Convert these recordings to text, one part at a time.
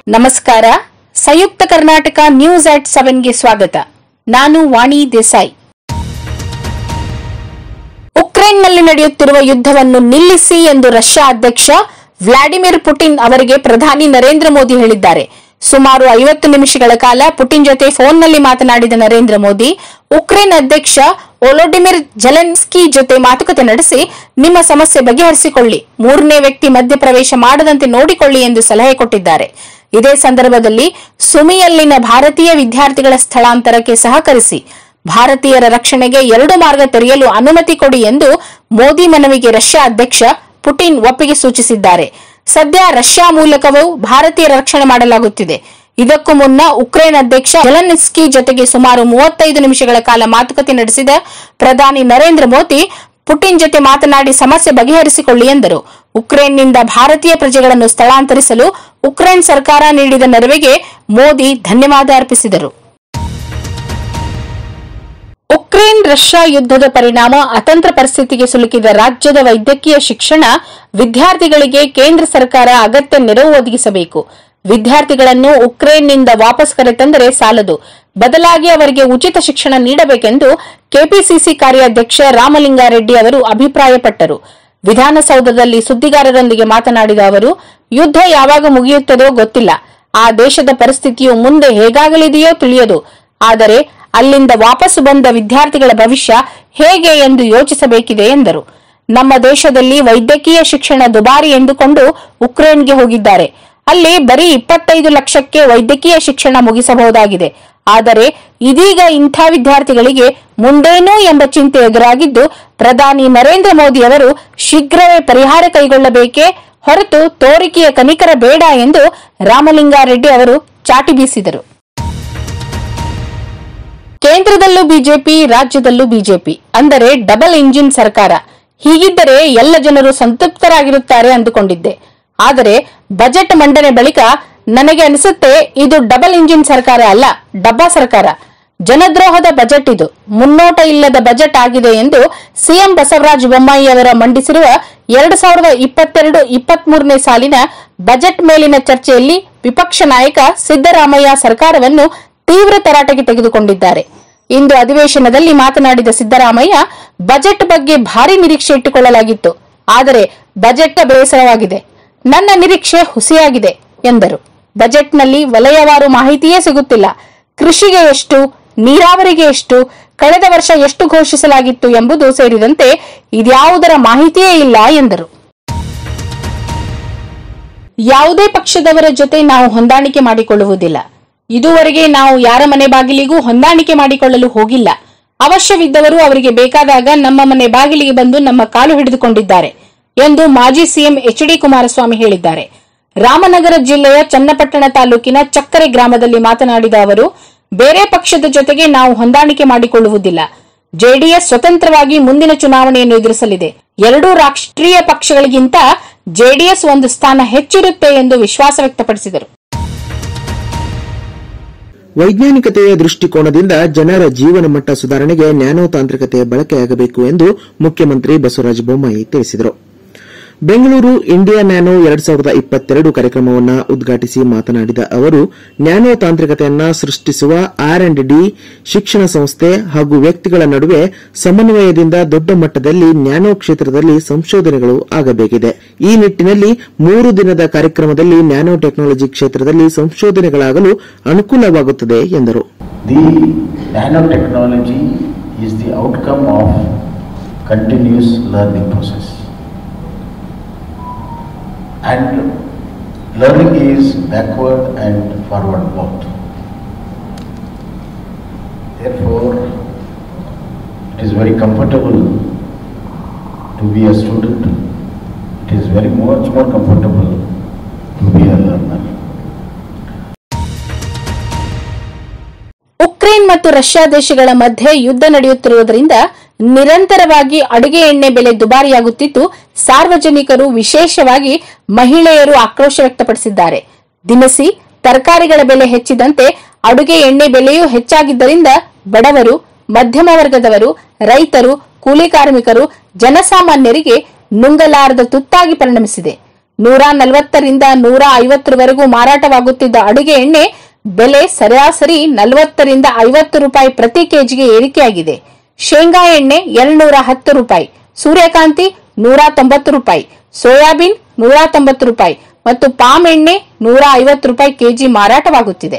ನಮಸ್ಕಾರ Samyukta Karnataka news at ಸೆವೆನ್ಗೆ ಸ್ವಾಗತ ನಾನು ವಾಣಿ ದೇಸಾಯಿ ಉಕ್ರೇನ್ನಲ್ಲಿ ನಡೆಯುತ್ತಿರುವ ಯುದ್ಧವನ್ನು ನಿಲ್ಲಿಸಿ ಎಂದು ರಷ್ಯಾ ಅಧ್ಯಕ್ಷ ವ್ಲಾಡಿಮಿರ್ ಪುಟಿನ್ ಅವರಿಗೆ ಪ್ರಧಾನಿ ನರೇಂದ್ರ ಮೋದಿ ಹೇಳಿದ್ದಾರೆ ಸುಮಾರು ಐವತ್ತು ನಿಮಿಷಗಳ ಕಾಲ ಪುಟಿನ್ ಜೊತೆ ಫೋನ್ನಲ್ಲಿ ಮಾತನಾಡಿದ ನರೇಂದ್ರ ಮೋದಿ ಉಕ್ರೇನ್ ಅಧ್ಯಕ್ಷ ಒಲೋಡಿಮಿರ್ ಜೆಲೆನ್ಸ್ಕಿ ಜೊತೆ ಮಾತುಕತೆ ನಡೆಸಿ ನಿಮ್ಮ ಸಮಸ್ಯೆ ಬಗೆಹರಿಸಿಕೊಳ್ಳಿ ಮೂರನೇ ವ್ಯಕ್ತಿ ಮಧ್ಯಪ್ರವೇಶ ಮಾಡದಂತೆ ನೋಡಿಕೊಳ್ಳಿ ಎಂದು ಸಲಹೆ ಕೊಟ್ಟಿದ್ದಾರೆ ಇದೇ ಸಂದರ್ಭದಲ್ಲಿ ಸುಮಿಯಲ್ಲಿನ ಭಾರತೀಯ ವಿದ್ಯಾರ್ಥಿಗಳ ಸ್ಥಳಾಂತರಕ್ಕೆ ಸಹಕರಿಸಿ ಭಾರತೀಯರ ರಕ್ಷಣೆಗೆ ಎರಡು ಮಾರ್ಗ ತೆರೆಯಲು ಅನುಮತಿ ಕೊಡಿ ಎಂದು ಮೋದಿ ಮನವಿಗೆ ರಷ್ಯಾ ಅಧ್ಯಕ್ಷ ಪುಟಿನ್ ಒಪ್ಪಿಗೆ ಸೂಚಿಸಿದ್ದಾರೆ ಸದ್ಯ ರಷ್ಯಾ ಮೂಲಕವೂ ಭಾರತೀಯರ ರಕ್ಷಣೆ ಮಾಡಲಾಗುತ್ತಿದೆ ಇದಕ್ಕೂ ಮುನ್ನ ಉಕ್ರೇನ್ ಅಧ್ಯಕ್ಷ ಜೆಲೆನ್ಸ್ಕಿ ಜೊತೆಗೆ ಸುಮಾರು ಮೂವತ್ತೈದು ನಿಮಿಷಗಳ ಕಾಲ ಮಾತುಕತೆ ನಡೆಸಿದ ಪ್ರಧಾನಿ ನರೇಂದ್ರ ಮೋದಿ ಪುಟಿನ್ ಜೊತೆ ಮಾತನಾಡಿ ಸಮಸ್ಯೆ ಬಗೆಹರಿಸಿಕೊಳ್ಳಿ ಎಂದರು ಉಕ್ರೇನ್ನಿಂದ ಭಾರತೀಯ ಪ್ರಜೆಗಳನ್ನು ಸ್ಥಳಾಂತರಿಸಲು ಉಕ್ರೇನ್ ಸರ್ಕಾರ ನೀಡಿದ ನೆರವಿಗೆ ಮೋದಿ ಧನ್ಯವಾದ ಅರ್ಪಿಸಿದರು ಉಕ್ರೇನ್ ರಷ್ಯಾ ಯುದ್ಧದ ಪರಿಣಾಮ ಅತಂತ್ರ ಪರಿಸ್ಥಿತಿಗೆ ಸಿಲುಕಿದ ರಾಜ್ಯದ ವೈದ್ಯಕೀಯ ಶಿಕ್ಷಣ ವಿದ್ಯಾರ್ಥಿಗಳಿಗೆ ಕೇಂದ್ರ ಸರ್ಕಾರ ಅಗತ್ಯ ನೆರವು ಒದಗಿಸಬೇಕು ವಿದ್ಯಾರ್ಥಿಗಳನ್ನು ಉಕ್ರೇನ್ನಿಂದ ವಾಪಸ್ ಕರೆತಂದರೆ ಸಾಲದು ಬದಲಾಗಿ ಅವರಿಗೆ ಉಚಿತ ಶಿಕ್ಷಣ ನೀಡಬೇಕೆಂದು ಕೆಪಿಸಿಸಿ ಕಾರ್ಯಾಧ್ಯಕ್ಷ ರಾಮಲಿಂಗಾರೆಡ್ಡಿ ಅವರು ಅಭಿಪ್ರಾಯಪಟ್ಟರು ವಿಧಾನಸೌಧದಲ್ಲಿ ಸುದ್ದಿಗಾರರೊಂದಿಗೆ ಮಾತನಾಡಿದ ಅವರು ಯುದ್ಧ ಯಾವಾಗ ಮುಗಿಯುತ್ತದೋ ಗೊತ್ತಿಲ್ಲ ಆ ದೇಶದ ಪರಿಸ್ಥಿತಿಯು ಮುಂದೆ ಹೇಗಾಗಲಿದೆಯೋ ತಿಳಿಯದು ಆದರೆ ಅಲ್ಲಿಂದ ವಾಪಸ್ಸು ಬಂದ ವಿದ್ಯಾರ್ಥಿಗಳ ಭವಿಷ್ಯ ಹೇಗೆ ಎಂದು ಯೋಚಿಸಬೇಕಿದೆ ಎಂದರು ನಮ್ಮ ದೇಶದಲ್ಲಿ ವೈದ್ಯಕೀಯ ಶಿಕ್ಷಣ ದುಬಾರಿ ಎಂದುಕೊಂಡು ಉಕ್ರೇನ್ಗೆ ಹೋಗಿದ್ದಾರೆ ಅಲ್ಲಿ ಬರೀ ಇಪ್ಪತ್ತೈದು ಲಕ್ಷಕ್ಕೆ ವೈದ್ಯಕೀಯ ಶಿಕ್ಷಣ ಮುಗಿಸಬಹುದಾಗಿದೆ ಆದರೆ ಇದೀಗ ಇಂಥ ವಿದ್ಯಾರ್ಥಿಗಳಿಗೆ ಮುಂದೇನು ಎಂಬ ಚಿಂತೆ ಎದುರಾಗಿದ್ದು ಪ್ರಧಾನಿ ನರೇಂದ್ರ ಮೋದಿ ಅವರು ಶೀಘ್ರವೇ ಪರಿಹಾರ ಕೈಗೊಳ್ಳಬೇಕೇ ಹೊರತು ತೋರಿಕೆಯ ಕನಿಕರ ಬೇಡ ಎಂದು ರಾಮಲಿಂಗಾರೆಡ್ಡಿ ಅವರು ಚಾಟಿ ಬೀಸಿದರು ಕೇಂದ್ರದಲ್ಲೂ ಬಿಜೆಪಿ ರಾಜ್ಯದಲ್ಲೂ ಬಿಜೆಪಿ ಅಂದರೆ ಡಬಲ್ ಇಂಜಿನ್ ಸರ್ಕಾರ ಹೀಗಿದ್ದರೆ ಎಲ್ಲ ಜನರು ಸಂತೃಪ್ತರಾಗಿರುತ್ತಾರೆ ಅಂದುಕೊಂಡಿದ್ದೆ ಆದರೆ ಬಜೆಟ್ ಮಂಡನೆ ಬಳಿಕ ನನಗೆ ಅನಿಸುತ್ತೆ ಇದು ಡಬಲ್ ಇಂಜಿನ್ ಸರ್ಕಾರ ಅಲ್ಲ ಡಬ್ಬಾ ಸರ್ಕಾರ ಜನದ್ರೋಹದ ಬಜೆಟ್ ಇದು ಮುನ್ನೋಟ ಇಲ್ಲದ ಬಜೆಟ್ ಆಗಿದೆ ಎಂದು ಸಿಎಂ ಬಸವರಾಜ ಬೊಮ್ಮಾಯಿ ಅವರ ಮಂಡಿಸಿರುವ ಎರಡು ಸಾವಿರದ ಇಪ್ಪತ್ತೆರಡು ಇಪ್ಪತ್ಮೂರನೇ ಸಾಲಿನ ಬಜೆಟ್ ಮೇಲಿನ ಚರ್ಚೆಯಲ್ಲಿ ವಿಪಕ್ಷ ನಾಯಕ ಸಿದ್ದರಾಮಯ್ಯ ಸರ್ಕಾರವನ್ನು ತೀವ್ರ ತರಾಟೆಗೆ ತೆಗೆದುಕೊಂಡಿದ್ದಾರೆ ಇಂದು ಅಧಿವೇಶನದಲ್ಲಿ ಮಾತನಾಡಿದ ಸಿದ್ದರಾಮಯ್ಯ ಬಜೆಟ್ ಬಗ್ಗೆ ಭಾರಿ ನಿರೀಕ್ಷೆ ಇಟ್ಟುಕೊಳ್ಳಲಾಗಿತ್ತು ಆದರೆ ಬಜೆಟ್ ಬೇಸರವಾಗಿದೆ ನನ್ನ ನಿರೀಕ್ಷೆ ಹುಸಿಯಾಗಿದೆ ಎಂದರು ಬಜೆಟ್ನಲ್ಲಿ ವಲಯವಾರು ಮಾಹಿತಿಯೇ ಸಿಗುತ್ತಿಲ್ಲ ಕೃಷಿಗೆ ಎಷ್ಟು ನೀರಾವರಿಗೆ ಎಷ್ಟು ಕಳೆದ ವರ್ಷ ಎಷ್ಟು ಘೋಷಿಸಲಾಗಿತ್ತು ಎಂಬುದು ಸೇರಿದಂತೆ ಇದ್ಯಾವುದರ ಮಾಹಿತಿಯೇ ಇಲ್ಲ ಎಂದರು ಯಾವುದೇ ಪಕ್ಷದವರ ಜೊತೆ ನಾವು ಹೊಂದಾಣಿಕೆ ಮಾಡಿಕೊಳ್ಳುವುದಿಲ್ಲ ಇದುವರೆಗೆ ನಾವು ಯಾರ ಮನೆ ಬಾಗಿಲಿಗೂ ಹೊಂದಾಣಿಕೆ ಮಾಡಿಕೊಳ್ಳಲು ಹೋಗಿಲ್ಲ ಅವಶ್ಯವಿದ್ದವರು ಅವರಿಗೆ ಬೇಕಾದಾಗ ನಮ್ಮ ಮನೆ ಬಾಗಿಲಿಗೆ ಬಂದು ನಮ್ಮ ಕಾಲು ಹಿಡಿದುಕೊಂಡಿದ್ದಾರೆ ಎಂದು ಮಾಜಿ ಸಿಎಂ ಎಚ್ ಡಿ ಕುಮಾರಸ್ವಾಮಿ ಹೇಳಿದ್ದಾರೆ ರಾಮನಗರ ಜಿಲ್ಲೆಯ ಚನ್ನಪಟ್ಟಣ ತಾಲೂಕಿನ ಚಕ್ಕರೆ ಗ್ರಾಮದಲ್ಲಿ ಮಾತನಾಡಿದ ಅವರು ಬೇರೆ ಪಕ್ಷದ ಜೊತೆಗೆ ನಾವು ಹೊಂದಾಣಿಕೆ ಮಾಡಿಕೊಳ್ಳುವುದಿಲ್ಲ ಜೆಡಿಎಸ್ ಸ್ವತಂತ್ರವಾಗಿ ಮುಂದಿನ ಚುನಾವಣೆಯನ್ನು ಎದುರಿಸಲಿದೆ ಎರಡೂ ರಾಷ್ಟ್ರೀಯ ಪಕ್ಷಗಳಿಗಿಂತ ಜೆಡಿಎಸ್ ಒಂದು ಸ್ಥಾನ ಹೆಚ್ಚಿರುತ್ತೆ ಎಂದು ವಿಶ್ವಾಸ ವ್ಯಕ್ತಪಡಿಸಿದರು ವೈಜ್ಞಾನಿಕತೆಯ ದೃಷ್ಟಿಕೋನದಿಂದ ಜನರ ಜೀವನ ಮಟ್ಟ ಸುಧಾರಣೆಗೆ ನ್ಯಾನೋ ತಾಂತ್ರಿಕತೆ ಬಳಕೆಯಾಗಬೇಕು ಎಂದು ಮುಖ್ಯಮಂತ್ರಿ ಬಸವರಾಜ ಬೊಮ್ಮಾಯಿ ತಿಳಿಸಿದರು ಬೆಂಗಳೂರು ಇಂಡಿಯಾ ನ್ಯಾನೋ ಎರಡ್ ಸಾವಿರದ ಇಪ್ಪತ್ತೆರಡು ಕಾರ್ಯಕ್ರಮವನ್ನು ಉದ್ಘಾಟಿಸಿ ಮಾತನಾಡಿದ ಅವರು ನ್ಯಾನೋ ತಾಂತ್ರಿಕತೆಯನ್ನ ಸೃಷ್ಟಿಸುವ ಆರ್ ಅಂಡ್ ಡಿ ಶಿಕ್ಷಣ ಸಂಸ್ಥೆ ಹಾಗೂ ವ್ಯಕ್ತಿಗಳ ನಡುವೆ ಸಮನ್ವಯದಿಂದ ದೊಡ್ಡ ಮಟ್ಟದಲ್ಲಿ ನ್ಯಾನೋ ಕ್ಷೇತ್ರದಲ್ಲಿ ಸಂಶೋಧನೆಗಳು ಆಗಬೇಕಿದೆ ಈ ನಿಟ್ಟಿನಲ್ಲಿ ಮೂರು ದಿನದ ಕಾರ್ಯಕ್ರಮದಲ್ಲಿ ನ್ಯಾನೋ ಟೆಕ್ನಾಲಜಿ ಕ್ಷೇತ್ರದಲ್ಲಿ ಸಂಶೋಧನೆಗಳಾಗಲು ಅನುಕೂಲವಾಗುತ್ತದೆ ಎಂದರು The nanotechnology is the outcome of continuous learning process. And learning is backward and forward both. Therefore, it is very comfortable to be a student. It is very much more comfortable to be a learner. Ukraine ಮತ್ತು Russia ದೇಶಗಳ ಮಧ್ಯೆ ಯುದ್ಧ ನಡೆಯುತ್ತಿರುವುದರಿಂದ ನಿರಂತರವಾಗಿ ಅಡುಗೆ ಎಣ್ಣೆ ಬೆಲೆ ದುಬಾರಿಯಾಗುತ್ತಿದ್ದು ಸಾರ್ವಜನಿಕರು ವಿಶೇಷವಾಗಿ ಮಹಿಳೆಯರು ಆಕ್ರೋಶ ವ್ಯಕ್ತಪಡಿಸಿದ್ದಾರೆ ದಿನಸಿ ತರಕಾರಿಗಳ ಬೆಲೆ ಹೆಚ್ಚಿದಂತೆ ಅಡುಗೆ ಎಣ್ಣೆ ಬೆಲೆಯೂ ಹೆಚ್ಚಾಗಿದ್ದರಿಂದ ಬಡವರು ಮಧ್ಯಮ ವರ್ಗದವರು ರೈತರು ಕೂಲಿ ಕಾರ್ಮಿಕರು ಜನಸಾಮಾನ್ಯರಿಗೆ ನುಂಗಲಾರದ ತುತ್ತಾಗಿ ಪರಿಣಮಿಸಿದೆ ನೂರ ನಲವತ್ತರಿಂದ ನೂರ ಐವತ್ತರವರೆಗೂ ಮಾರಾಟವಾಗುತ್ತಿದ್ದ ಅಡುಗೆ ಎಣ್ಣೆ ಬೆಲೆ ಸರಾಸರಿ ನಲವತ್ತರಿಂದ ಐವತ್ತು ರೂಪಾಯಿ ಪ್ರತಿ ಕೆಜಿಗೆ ಏರಿಕೆಯಾಗಿದೆ ಶೇಂಗಾ ಎಣ್ಣೆ ಎರಡ್ನೂರ ಹತ್ತು ರೂಪಾಯಿ ಸೂರ್ಯಕಾಂತಿ ನೂರ ತೊಂಬತ್ತು ರೂಪಾಯಿ ಸೋಯಾಬೀನ್ ನೂರ ತೊಂಬತ್ತು ರೂಪಾಯಿ ಮತ್ತು ಪಾಮ್ ಎಣ್ಣೆ ನೂರ ಐವತ್ತು ರೂಪಾಯಿ ಕೆಜಿ ಮಾರಾಟವಾಗುತ್ತಿದೆ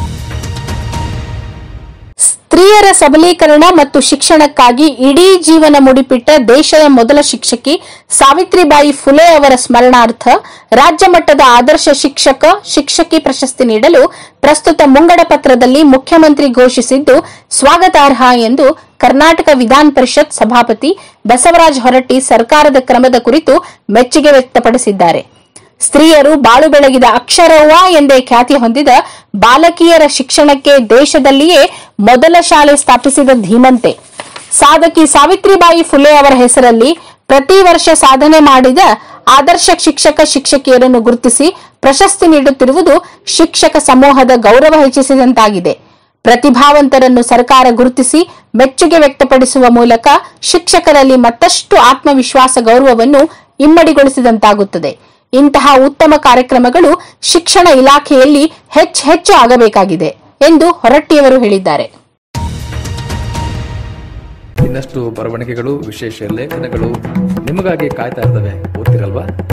ಸ್ತ್ರೀಯರ ಸಬಲೀಕರಣ ಮತ್ತು ಶಿಕ್ಷಣಕ್ಕಾಗಿ ಇಡೀ ಜೀವನ ಮುಡಿಪಿಟ್ಟ ದೇಶದ ಮೊದಲ ಶಿಕ್ಷಕಿ ಸಾವಿತ್ರಿಬಾಯಿ ಫುಲೆ ಅವರ ಸ್ಮರಣಾರ್ಥ ರಾಜ್ಯ ಮಟ್ಟದ ಆದರ್ಶ ಶಿಕ್ಷಕ ಶಿಕ್ಷಕಿ ಪ್ರಶಸ್ತಿ ನೀಡಲು ಪ್ರಸ್ತುತ ಮುಂಗಡ ಪತ್ರದಲ್ಲಿ ಮುಖ್ಯಮಂತ್ರಿ ಘೋಷಿಸಿದ್ದು ಸ್ವಾಗತಾರ್ಹ ಎಂದು ಕರ್ನಾಟಕ ವಿಧಾನ ಪರಿಷತ್ ಸಭಾಪತಿ ಬಸವರಾಜ ಹೊರಟ್ಟಿ ಸರ್ಕಾರದ ಕ್ರಮದ ಕುರಿತು ಮೆಚ್ಚುಗೆ ವ್ಯಕ್ತಪಡಿಸಿದ್ದಾರೆ ಸ್ತ್ರೀಯರು ಬಾಳು ಬೆಳಗಿದ ಅಕ್ಷರವ್ವ ಎಂದೇ ಖ್ಯಾತಿ ಹೊಂದಿದ ಬಾಲಕಿಯರ ಶಿಕ್ಷಣಕ್ಕೆ ದೇಶದಲ್ಲಿಯೇ ಮೊದಲ ಶಾಲೆ ಸ್ಥಾಪಿಸಿದ ಧೀಮಂತೆ ಸಾಧಕಿ ಸಾವಿತ್ರಿಬಾಯಿ ಫುಲೆ ಅವರ ಹೆಸರಲ್ಲಿ ಪ್ರತಿ ವರ್ಷ ಸಾಧನೆ ಮಾಡಿದ ಆದರ್ಶ ಶಿಕ್ಷಕ ಶಿಕ್ಷಕಿಯರನ್ನು ಗುರುತಿಸಿ ಪ್ರಶಸ್ತಿ ನೀಡುತ್ತಿರುವುದು ಶಿಕ್ಷಕ ಸಮೂಹದ ಗೌರವ ಹೆಚ್ಚಿಸಿದಂತಾಗಿದೆ ಪ್ರತಿಭಾವಂತರನ್ನು ಸರ್ಕಾರ ಗುರುತಿಸಿ ಮೆಚ್ಚುಗೆ ವ್ಯಕ್ತಪಡಿಸುವ ಮೂಲಕ ಶಿಕ್ಷಕರಲ್ಲಿ ಮತ್ತಷ್ಟು ಆತ್ಮವಿಶ್ವಾಸ ಗೌರವವನ್ನು ಇಮ್ಮಡಿಗೊಳಿಸಿದಂತಾಗುತ್ತದೆ ಇಂತಹ ಉತ್ತಮ ಕಾರ್ಯಕ್ರಮಗಳು ಶಿಕ್ಷಣ ಇಲಾಖೆಯಲ್ಲಿ ಹೆಚ್ಚೆಚ್ಚು ಆಗಬೇಕಾಗಿದೆ ಎಂದು ಹೊರಟ್ಟಿಯವರು ಹೇಳಿದ್ದಾರೆ ಇನ್ನಷ್ಟು ಬರವಣಿಗೆಗಳು ವಿಶೇಷ ಲೇಖನಗಳು ನಿಮಗಾಗಿ ಕಾಯ್ತಾ ಇರ್ತವೆ ಓದ್ತಿರಲ್ವಾ